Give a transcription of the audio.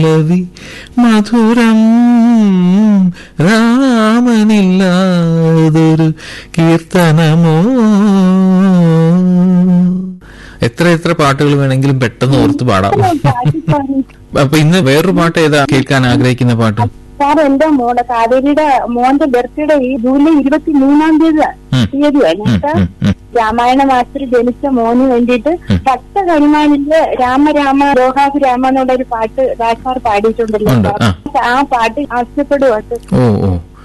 പല്ലവി മധുരം രാമനില്ലാതൊരു കീർത്തനമോ എത്ര എത്ര പാട്ടുകൾ വേണമെങ്കിലും പെട്ടെന്ന് ഓർത്ത് പാടാം അപ്പൊ ഇന്ന് വേറൊരു പാട്ട് ഏതാ കേൾക്കാൻ ആഗ്രഹിക്കുന്ന പാട്ട് സാർ എന്റെ മോളെ കാവേരിയുടെ മോന്റെ ബർത്ത്ഡേ ഈ ജൂലൈ ഇരുപത്തി മൂന്നാം തീയതി ഉം. തീയതിയാണ് ഉം, കേട്ടോ ഉം, ഉം. രാമായണ മാസ്റ്റർ ജനിച്ച മോന് വേണ്ടിയിട്ട് ഭക്ത കരുമാനിലെ രാമ രാമ ലോഹാഭി രാമ എന്നുള്ള ഒരു പാട്ട് രാജാർ പാടിയിട്ടുണ്ടല്ലോ ഉണ്ട്, സാർ. ആ പാട്ട് ആവശ്യപ്പെടുവാട്ട് ഓ ഓ